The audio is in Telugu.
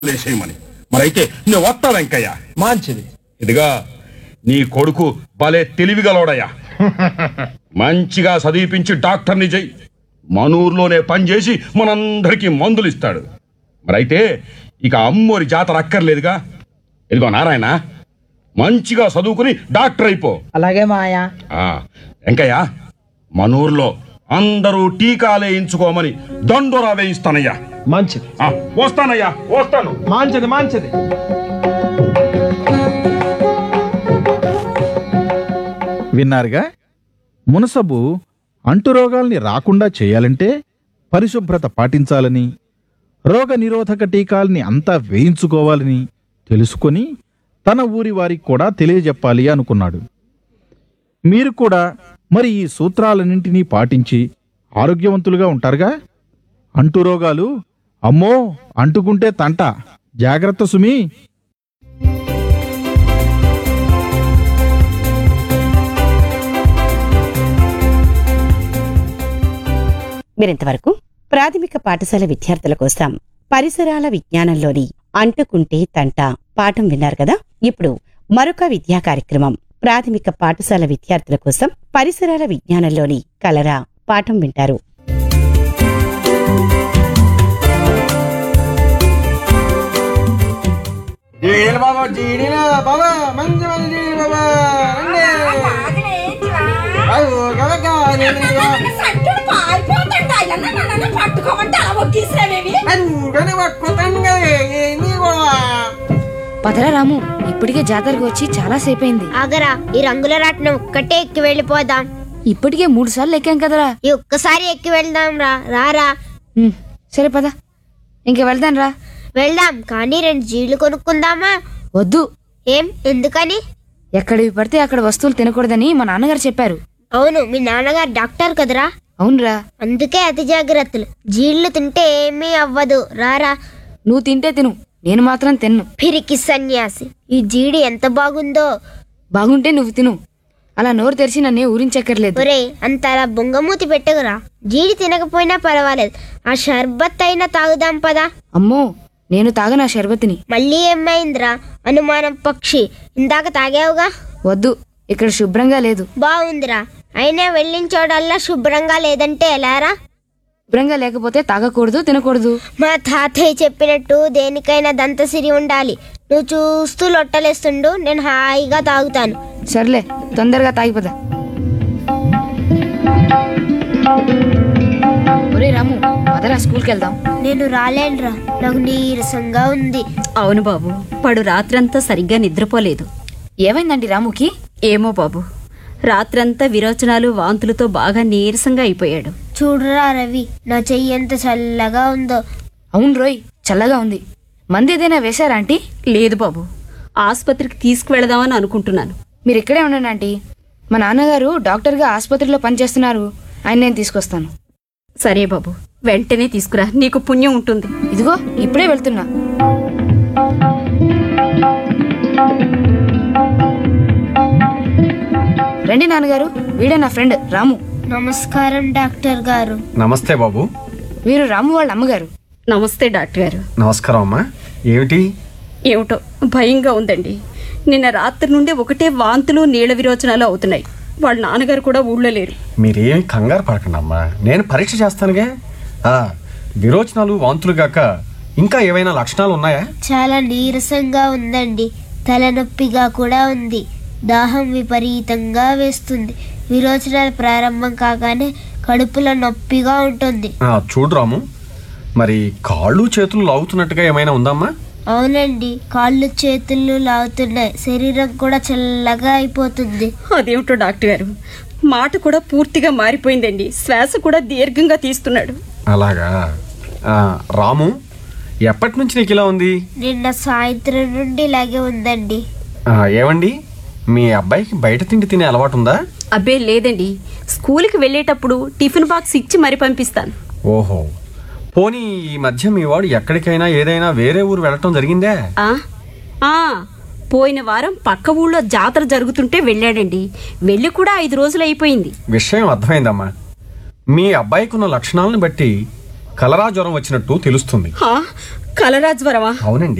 లేసేయమని మరైతే నువ్వు వస్తా వెంకయ్య మంచిది ఇదిగా నీ కొడుకు భలే తెలివిగలోడయ్యా మంచిగా చదివిపించి డాక్టర్ని చెయ్యి మనూరులోనే పనిచేసి మనందరికీ మందులు ఇస్తాడు మరైతే ఇక అమ్మోరి జాతర అక్కర్లేదుగా ఇదిగో నారాయణ మంచిగా చదువుకుని డాక్టర్ అయిపో అలాగే మాయా ఆ, వెంకయ్య మనూరులో అందరూ టీకాలు వేయించుకోమని దండోరా వేయిస్తానయ్యా మంచిది ఆ, వస్తానయ్యా వస్తాను మంచిది మంచిది విన్నారుగా మునసబు అంటురోగాల్ని రాకుండా చేయాలంటే పరిశుభ్రత పాటించాలని రోగ నిరోధక టీకాల్ని అంతా వేయించుకోవాలని తెలుసుకొని తన ఊరి వారికి కూడా తెలియజెప్పాలి అనుకున్నాడు మీరు కూడా మరి ఈ సూత్రాలన్నింటినీ పాటించి ఆరోగ్యవంతులుగా ఉంటారుగా అంటురోగాలు అమ్మో అంటుకుంటే తంట జాగ్రత్త సుమి మీరింతవరకు ప్రాథమిక పాఠశాల విద్యార్థుల కోసం పరిసరాల విజ్ఞానంలోని అంటుకుంటే తంట పాఠం విన్నారు కదా ఇప్పుడు మరొక విద్యా కార్యక్రమం ప్రాథమిక పాఠశాల విద్యార్థుల కోసం పరిసరాల విజ్ఞానంలోని కలరా పాఠం వింటారు జీడీలు బాబా జీడీలు బాబా మంచి మంచి జీడీలు బాబా రండి అయ్యో కదక్కా సంటుడు పారిపోతాడు అయ్యన్న నన్ను పట్టుకోమంటే అలా ఒగ్గేసినావేమి అందుకని పట్టుకుంటాను కదా ఏంది కూడా పదరా రాము ఇప్పటికే జాతరకు వచ్చి చాలా సేపు అయింది ఆగరా ఈ రంగుల రాట్నం ఒక్కటే ఎక్కి వెళ్ళిపోదాం ఇప్పటికే మూడు సార్లు ఎక్కాం కదరా ఈ ఒక్కసారి ఎక్కి వెళ్దాం రా రారా ఉమ్, సరే పద ఇంక వెళ్దాం రా వెళ్దాం కానీ రెండు జీళ్ళు కొనుక్కుందామా వద్దు ఏం ఎందుకని ఎక్కడివి పడితే అక్కడ వస్తువులు తినకూడదని మా నాన్నగారు చెప్పారు అవును మీ నాన్నగారు డాక్టర్ కదరా అవునరా అందుకే అతి జాగ్రత్తలు జీళ్ళు తింటే ఏమీ అవ్వదు రారా నువ్వు తింటే తిను నేను మాత్రం తిన్ను పిరికి సన్యాసి ఈ జీడి ఎంత బాగుందో బాగుంటే నువ్వు తిను అలా నోరు తెరిచి నన్ను ఊరించక్కర్లేదు ఒరే అంత అలా బొంగమూతి పెట్టకురా జీడి తినకపోయినా పర్వాలేదు ఆ షర్బత్ అయినా తాగుదాం పదా అమ్మో నేను తాగనా షర్బతిని మళ్ళీ ఏమైందిరా అనుమానం పక్షి ఇందాక తాగావుగా వద్దు ఇక్కడ శుభ్రంగా లేదు బాగుందిరా అయినా వెళ్ళిన చోటల్లా శుభ్రంగా లేదంటే ఎలారా శుభ్రంగా లేకపోతే తాగకూడదు తినకూడదు మా తాతయ్య చెప్పినట్టు దేనికైనా దంతసిరి ఉండాలి నువ్వు చూస్తూ లొట్టలేస్తుండు నేను హాయిగా తాగుతాను సర్లే తొందరగా తాగిపోదా ఒరే రాము పదరా స్కూల్కి వెళ్దాం నేను రాలేనురా నాకు నీరసంగా ఉంది అవును బాబు పడు రాత్రంతా సరిగ్గా నిద్రపోలేదు ఏమైందండి రాముకి ఏమో బాబు రాత్రంతా విరోచనాలు వాంతులతో బాగా నీరసంగా అయిపోయాడు చూడరా రవి నా చెయ్యి ఎంత చల్లగా ఉందో అవును రోయ్ చల్లగా ఉంది మంది ఏదైనా వేశారా ఆంటీ లేదు బాబు ఆసుపత్రికి తీసుకువెళదామని అనుకుంటున్నాను మీరు ఇక్కడే ఉండండి ఆంటీ మా నాన్నగారు డాక్టర్గా ఆసుపత్రిలో పనిచేస్తున్నారు ఆయన నేను తీసుకొస్తాను సరే బాబు వెంటనే తీసుకురా నీకు పుణ్యం ఉంటుంది ఇదిగో ఇప్పుడే వెళ్తున్నా రండి నాన్నగారు వీడే నా ఫ్రెండ్ రాము నమస్కారం డాక్టర్ గారు నమస్తే బాబు వీరు రాము వాళ్ళ అమ్మగారు నమస్తే డాక్టర్ గారు నమస్కారం అమ్మా ఏమిటి ఏమిటో భయంగా ఉందండి నిన్న రాత్రి నుండి ఒకటే వాంతులు నీళ్ల విరోచనాలు అవుతున్నాయి వాళ్ళ నాన్నగారు కూడా ఊళ్ళో లేరు మీరేమి కంగారు పడకండి అమ్మా నేను పరీక్ష చేస్తానుగా ఆ, విరోచనాలు వాంతులు గాక ఇంకా ఏవైనా లక్షణాలు ఉన్నాయా చాలా నీరసంగా ఉందండి తలనొప్పిగా కూడా ఉంది దాహం విపరీతంగా వేస్తుంది విరోచనాలు ప్రారంభం కాగానే కడుపులో నొప్పిగా ఉంటుంది ఆ, చూడు రాము మరి కాళ్ళు చేతులు లాగుతున్నట్టుగా ఏమైనా ఉందమ్మా అవునండి కాళ్ళు చేతులు లాగుతున్నాయి శరీరం కూడా చల్లగా అయిపోతుంది అదేమిటో డాక్టర్ గారు మాట కూడా పూర్తిగా మారిపోయిందండి శ్వాస కూడా దీర్ఘంగా తీస్తున్నాడు అలాగా ఆ, రాము ఎప్పటి నుంచి నీకు ఇలా ఉంది నిన్న సాయంత్రం నుండి ఇలాగే ఉందండి ఆ, ఏమండి మీ అబ్బాయికి బయట తిండి తినే అలవాటు ఉందా అబ్బే లేదండి స్కూల్కి వెళ్ళేటప్పుడు టిఫిన్ బాక్స్ ఇచ్చి మరి పంపిస్తాను ఓహో పోనీ ఈ మధ్య మీ వాడు ఎక్కడికైనా ఏదైనా వేరే ఊరు వెళ్ళటం జరిగిందే ఆ ఆ పోయిన వారం పక్క ఊళ్ళో జాతర జరుగుతుంటే వెళ్ళాడండి వెళ్ళి కూడా ఐదు రోజులు అయిపోయింది విషయం అర్థమైందమ్మా మీ అబ్బాయికి ఉన్న లక్షణాలను బట్టి కలరా జ్వరం వచ్చినట్టు తెలుస్తుంది హా, కలరా జ్వరమా అవునండి